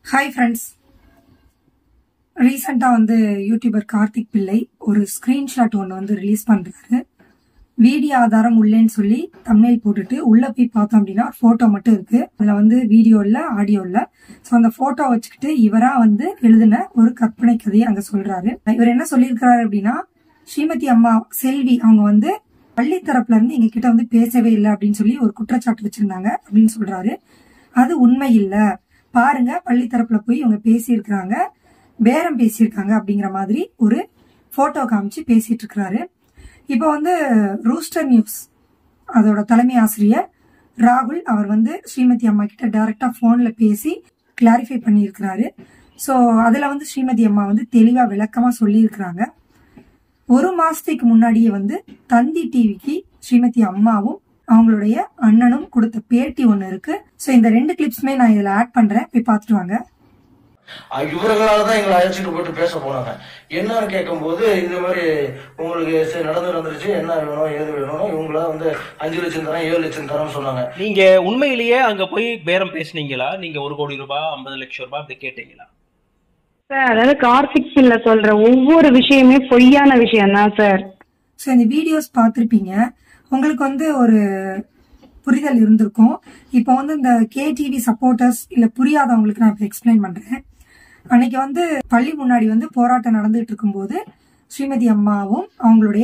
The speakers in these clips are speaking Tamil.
ஹாய் ஃப்ரெண்ட்ஸ் ரீசெண்டாக வந்து யூடியூபர் கார்த்திக் பிள்ளை ஒரு ஸ்க்ரீன்ஷாட் ஒன்று வந்து ரிலீஸ் பண்ணுறாரு வீடியோ ஆதாரம் உள்ளேன்னு சொல்லி தம்னைல் போட்டுட்டு உள்ள போய் பார்த்தோம் அப்படின்னா ஃபோட்டோ மட்டும் இருக்கு அதுல வந்து வீடியோ இல்ல ஆடியோ இல்ல ஸோ அந்த ஃபோட்டோ வச்சுக்கிட்டு இவரா வந்து எழுதின ஒரு கற்பனை கதையை அங்க சொல்றாரு இவர் என்ன சொல்லியிருக்கிறாரு அப்படின்னா ஸ்ரீமதி அம்மா செல்வி அவங்க வந்து பள்ளி தரப்புல இருந்து எங்க கிட்ட வந்து பேசவே இல்லை அப்படின்னு சொல்லி ஒரு குற்றச்சாட்டு வச்சிருந்தாங்க அப்படின்னு சொல்றாரு அது உண்மை இல்ல பாருங்க பள்ளி தரப்புல போய் இவங்க பேசியிருக்கிறாங்க பேரம் பேசியிருக்காங்க அப்படிங்கிற மாதிரி ஒரு போட்டோ காமிச்சு பேசிட்டு இருக்கிறாரு இப்போ வந்து ரூஸ்டர் நியூஸ் அதோட தலைமை ஆசிரியர் ராகுல் அவர் வந்து ஸ்ரீமதி அம்மா கிட்ட டைரக்டா போன்ல பேசி கிளாரிஃபை பண்ணியிருக்கிறாரு ஸோ அதுல வந்து ஸ்ரீமதி அம்மா வந்து தெளிவா விளக்கமா சொல்லியிருக்கிறாங்க ஒரு மாசத்துக்கு முன்னாடியே வந்து தந்தி டிவிக்கு ஸ்ரீமதி அம்மாவும் அவங்களுடைய அண்ணனும் கொடுத்த பேட்டி ஒன்று இருக்கு ஸோ இந்த ரெண்டு கிளிப்ஸுமே நான் இதில் ஆட் பண்றேன் போய் பார்த்துட்டு வாங்க அஹ் இவர்களால தான் எங்களை அழைச்சிட்டு போயிட்டு பேச போனாங்க என்னன்னு கேட்கும்போது இந்த மாதிரி உங்களுக்கு சரி நடந்து நடந்துருச்சு என்ன வேணும் ஏது வேணும் இவங்கள வந்து அஞ்சு லட்சம் தரேன் ஏழு லட்சம் தரேன்னு சொன்னாங்க நீங்க உண்மையிலேயே அங்க போய் பேரம் பேசுனீங்களா நீங்க ஒரு கோடி ரூபாய் ஐம்பது லட்சம் ரூபாய் அப்படி கேட்டீங்களா சார் அதாவது கார்த்திக் பிள்ளை சொல்ற ஒவ்வொரு விஷயமே பொய்யான விஷயம் தான் சார் ஸோ இந்த வீடியோஸ் பார்த்துருப்பீங்க உங்களுக்கு வந்து ஒரு புரிதல் இருந்திருக்கும் இப்போ வந்து இந்த கேடிவி சப்போர்ட்டர்ஸ் இல்லை புரியாதவங்களுக்கு நான் இப்போ எக்ஸ்பிளைன் பண்ணுறேன் அன்னைக்கு வந்து பள்ளி முன்னாடி வந்து போராட்டம் நடந்துட்டு இருக்கும்போது ஸ்ரீமதி அம்மாவும் அவங்களுடைய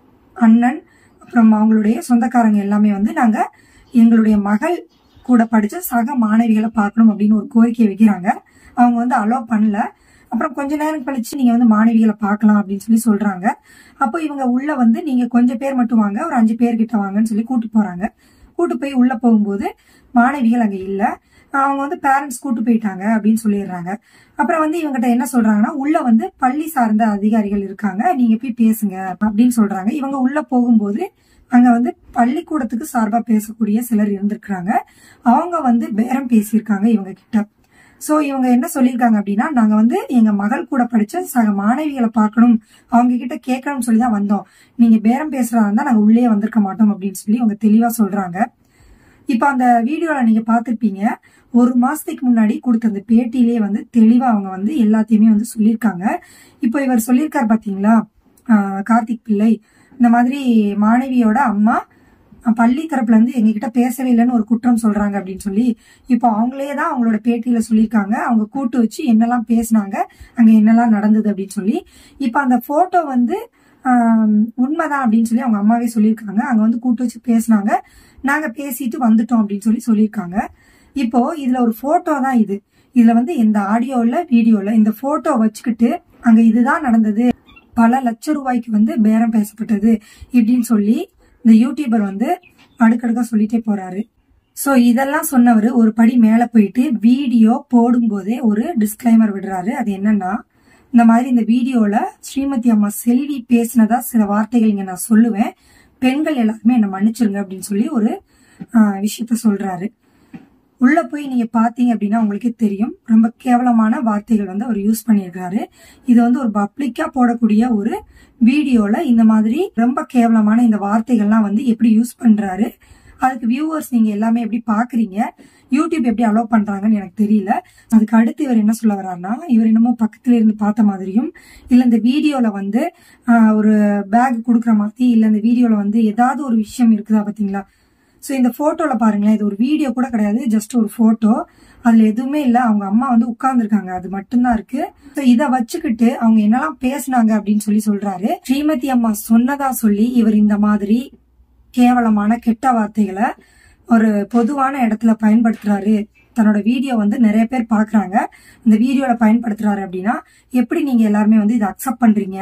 அண்ணன் அப்புறம் அவங்களுடைய சொந்தக்காரங்க எல்லாமே வந்து நாங்கள் எங்களுடைய மகள் கூட படிச்ச சக மாணவிகளை பார்க்கணும் அப்படின்னு ஒரு கோரிக்கை வைக்கிறாங்க அவங்க வந்து அலோவ் பண்ணல அப்புறம் கொஞ்ச நேரம் கழிச்சு நீங்க வந்து மாணவிகளை பார்க்கலாம் அப்படின்னு சொல்லி சொல்றாங்க அப்போ இவங்க உள்ள வந்து நீங்க கொஞ்சம் பேர் மட்டும் வாங்க ஒரு அஞ்சு பேர் கிட்ட வாங்கன்னு சொல்லி கூட்டு போறாங்க கூட்டு போய் உள்ள போகும்போது மாணவிகள் அங்க இல்ல அவங்க வந்து பேரண்ட்ஸ் கூட்டு போயிட்டாங்க அப்படின்னு சொல்லிடுறாங்க அப்புறம் வந்து இவங்ககிட்ட என்ன சொல்றாங்கன்னா உள்ள வந்து பள்ளி சார்ந்த அதிகாரிகள் இருக்காங்க நீங்க போய் பேசுங்க அப்படின்னு சொல்றாங்க இவங்க உள்ள போகும்போது அங்க வந்து பள்ளிக்கூடத்துக்கு சார்பா பேசக்கூடிய சிலர் இருந்திருக்கிறாங்க அவங்க வந்து பேரம் பேசியிருக்காங்க இவங்க கிட்ட சோ இவங்க என்ன சொல்லியிருக்காங்க அப்படின்னா நாங்க வந்து எங்க மகள் கூட படிச்ச சக மாணவிகளை பார்க்கணும் அவங்க கிட்ட கேட்கணும்னு சொல்லி தான் வந்தோம் நீங்க பேரம் பேசுறதா இருந்தா நாங்க உள்ளே வந்திருக்க மாட்டோம் அப்படின்னு சொல்லி அவங்க தெளிவா சொல்றாங்க இப்ப அந்த வீடியோல நீங்க பார்த்திருப்பீங்க ஒரு மாசத்துக்கு முன்னாடி கொடுத்த அந்த பேட்டியிலேயே வந்து தெளிவா அவங்க வந்து எல்லாத்தையுமே வந்து சொல்லியிருக்காங்க இப்போ இவர் சொல்லியிருக்காரு பாத்தீங்களா ஆஹ் கார்த்திக் பிள்ளை இந்த மாதிரி மாணவியோட அம்மா அஹ் பள்ளி தரப்புல இருந்து எங்ககிட்ட பேசவே இல்லைன்னு ஒரு குற்றம் சொல்றாங்க அப்படின்னு சொல்லி இப்போ அவங்களே தான் அவங்களோட பேட்டியில சொல்லியிருக்காங்க அவங்க கூட்டு வச்சு என்னெல்லாம் பேசினாங்க அங்க என்னெல்லாம் நடந்தது அப்படின்னு சொல்லி இப்போ அந்த போட்டோ வந்து ஆஹ் உண்மைதான் அப்படின்னு சொல்லி அவங்க அம்மாவே சொல்லியிருக்காங்க அங்க வந்து கூட்டு வச்சு பேசினாங்க நாங்க பேசிட்டு வந்துட்டோம் அப்படின்னு சொல்லி சொல்லியிருக்காங்க இப்போ இதுல ஒரு போட்டோ தான் இது இதுல வந்து எந்த ஆடியோ இல்ல வீடியோ இல்ல இந்த போட்டோ வச்சுக்கிட்டு அங்க இதுதான் நடந்தது பல லட்ச ரூபாய்க்கு வந்து பேரம் பேசப்பட்டது இப்படின்னு சொல்லி இந்த யூடியூபர் வந்து அடுக்கடுக்கா சொல்லிட்டே போறாரு சோ இதெல்லாம் சொன்னவர் ஒரு படி மேல போயிட்டு வீடியோ போடும்போதே ஒரு டிஸ்கிளைமர் விடுறாரு அது என்னன்னா இந்த மாதிரி இந்த வீடியோல ஸ்ரீமதி அம்மா செல்வி பேசினதா சில வார்த்தைகள் இங்க நான் சொல்லுவேன் பெண்கள் எல்லாருமே என்ன மன்னிச்சிருங்க அப்படின்னு சொல்லி ஒரு ஆஹ், விஷயத்த சொல்றாரு உள்ள போய் நீங்க பாத்தீங்க அப்படின்னா உங்களுக்கே தெரியும் ரொம்ப கேவலமான வார்த்தைகள் வந்து அவர் யூஸ் பண்ணியிருக்காரு இது வந்து ஒரு பப்ளிக்கா போடக்கூடிய ஒரு வீடியோல இந்த மாதிரி ரொம்ப கேவலமான இந்த வார்த்தைகள்லாம் வந்து எப்படி யூஸ் பண்றாரு அதுக்கு வியூவர்ஸ் நீங்க எல்லாமே எப்படி பாக்குறீங்க யூடியூப் எப்படி அலோவ் பண்றாங்கன்னு எனக்கு தெரியல அதுக்கு அடுத்து இவர் என்ன சொல்ல வர்றாருன்னா இவர் என்னமோ பக்கத்துல இருந்து பார்த்த மாதிரியும் இல்ல இந்த வீடியோல வந்து ஆஹ், ஒரு பேக் கொடுக்குற மாதிரி இல்ல இந்த வீடியோல வந்து ஏதாவது ஒரு விஷயம் இருக்குதா பாத்தீங்களா ஸோ இந்த போட்டோல பாருங்களேன் இது ஒரு வீடியோ கூட கிடையாது ஜஸ்ட் ஒரு போட்டோ அதுல எதுவுமே இல்ல அவங்க அம்மா வந்து உட்கார்ந்துருக்காங்க அது மட்டும்தான் இருக்கு ஸோ இதை வச்சுக்கிட்டு அவங்க என்னெல்லாம் பேசுனாங்க அப்படின்னு சொல்லி சொல்றாரு ஸ்ரீமதி அம்மா சொன்னதா சொல்லி இவர் இந்த மாதிரி கேவலமான கெட்ட வார்த்தைகளை ஒரு பொதுவான இடத்துல பயன்படுத்துறாரு தன்னோட வீடியோ வந்து நிறைய பேர் பாக்குறாங்க இந்த வீடியோல பயன்படுத்துறாரு அப்படின்னா எப்படி நீங்க எல்லாருமே வந்து இதை அக்செப்ட் பண்றீங்க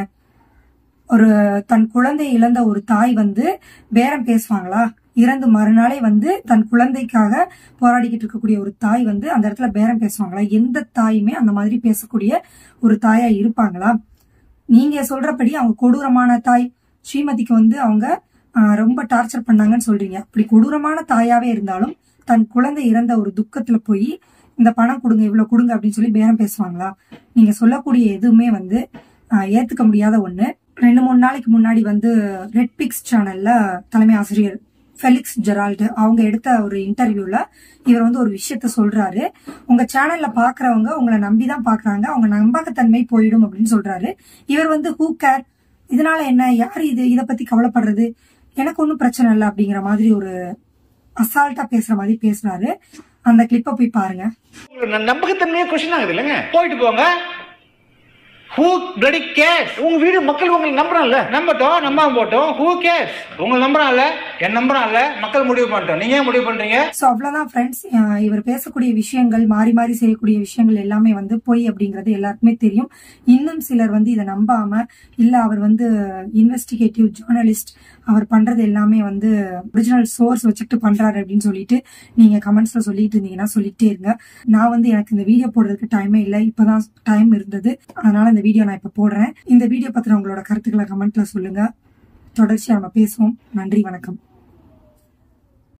ஒரு தன் குழந்தை இழந்த ஒரு தாய் வந்து பேரம் பேசுவாங்களா இறந்து மறுநாளே வந்து தன் குழந்தைக்காக போராடிக்கிட்டு இருக்கக்கூடிய ஒரு தாய் வந்து அந்த இடத்துல பேரம் பேசுவாங்களா எந்த தாயுமே அந்த மாதிரி பேசக்கூடிய ஒரு தாயா இருப்பாங்களா நீங்க சொல்றபடி அவங்க கொடூரமான தாய் ஸ்ரீமதிக்கு வந்து அவங்க ஆஹ், ரொம்ப டார்ச்சர் பண்ணாங்கன்னு சொல்றீங்க அப்படி கொடூரமான தாயாவே இருந்தாலும் தன் குழந்தை இறந்த ஒரு துக்கத்துல போய் இந்த பணம் கொடுங்க இவ்வளவு கொடுங்க அப்படின்னு சொல்லி பேரம் பேசுவாங்களா நீங்க சொல்லக்கூடிய எதுவுமே வந்து ஆஹ், ஏத்துக்க முடியாத ஒண்ணு ரெண்டு மூணு நாளைக்கு முன்னாடி வந்து ரெட் பிக்ஸ் சேனல்ல தலைமை ஆசிரியர் ஃபெலிக்ஸ் ஜெரால்டு அவங்க எடுத்த ஒரு இன்டர்வியூல இவர் வந்து ஒரு விஷயத்த சொல்றாரு உங்க சேனல்ல பாக்குறவங்க உங்களை நம்பி தான் பாக்குறாங்க அவங்க நம்பகத்தன்மை போயிடும் அப்படின்னு சொல்றாரு இவர் வந்து ஹூ கேர் இதனால என்ன யார் இது இத பத்தி கவலைப்படுறது எனக்கு ஒன்றும் பிரச்சனை இல்லை அப்படிங்கிற மாதிரி ஒரு அசால்ட்டா பேசுற மாதிரி பேசுறாரு அந்த கிளிப்பை போய் பாருங்க உங்களுக்கு நம்பகத்தன்மையே கொஸ்டின் ஆகுது இல்லைங்க போயிட்டு போங்க ஹூ பிளடி கேர்ஸ் உங்க வீடு மக்கள் உங்களை நம்புறான்ல நம்பட்டும் நம்பாம போட்டோம் ஹூ கேர்ஸ் உங்களை நம்புறான்ல என் நம்புறான்ல மக்கள் முடிவு பண்ணிட்டோம் நீங்க ஏன் முடிவு பண்றீங்க ஸோ அவ்வளவுதான் ஃப்ரெண்ட்ஸ் இவர் பேசக்கூடிய விஷயங்கள் மாறி மாறி செய்யக்கூடிய விஷயங்கள் எல்லாமே வந்து பொய் அப்படிங்கிறது எல்லாருக்குமே தெரியும் இன்னும் சிலர் வந்து இதை நம்பாம இல்ல அவர் வந்து இன்வெஸ்டிகேட்டிவ் ஜேர்னலிஸ்ட் அவர் பண்றது எல்லாமே வந்து ஒரிஜினல் சோர்ஸ் வச்சுட்டு பண்றாரு அப்படின்னு சொல்லிட்டு நீங்க கமெண்ட்ஸ்ல சொல்லிட்டு இருந்தீங்கன்னா சொல்லிட்டே இருங்க நான் வந்து எனக்கு இந்த வீடியோ போடுறதுக்கு டைமே இல்லை இப்பதான் டைம் இருந்தது அதனால இந்த வீடியோ நான் இப்ப போடுறேன் இந்த வீடியோ பத்தின உங்களோட கருத்துக்களை கமெண்ட்ல சொல்லுங்க தொடர்ச்சியா நம்ம பேசுவோம் நன்றி வணக்கம்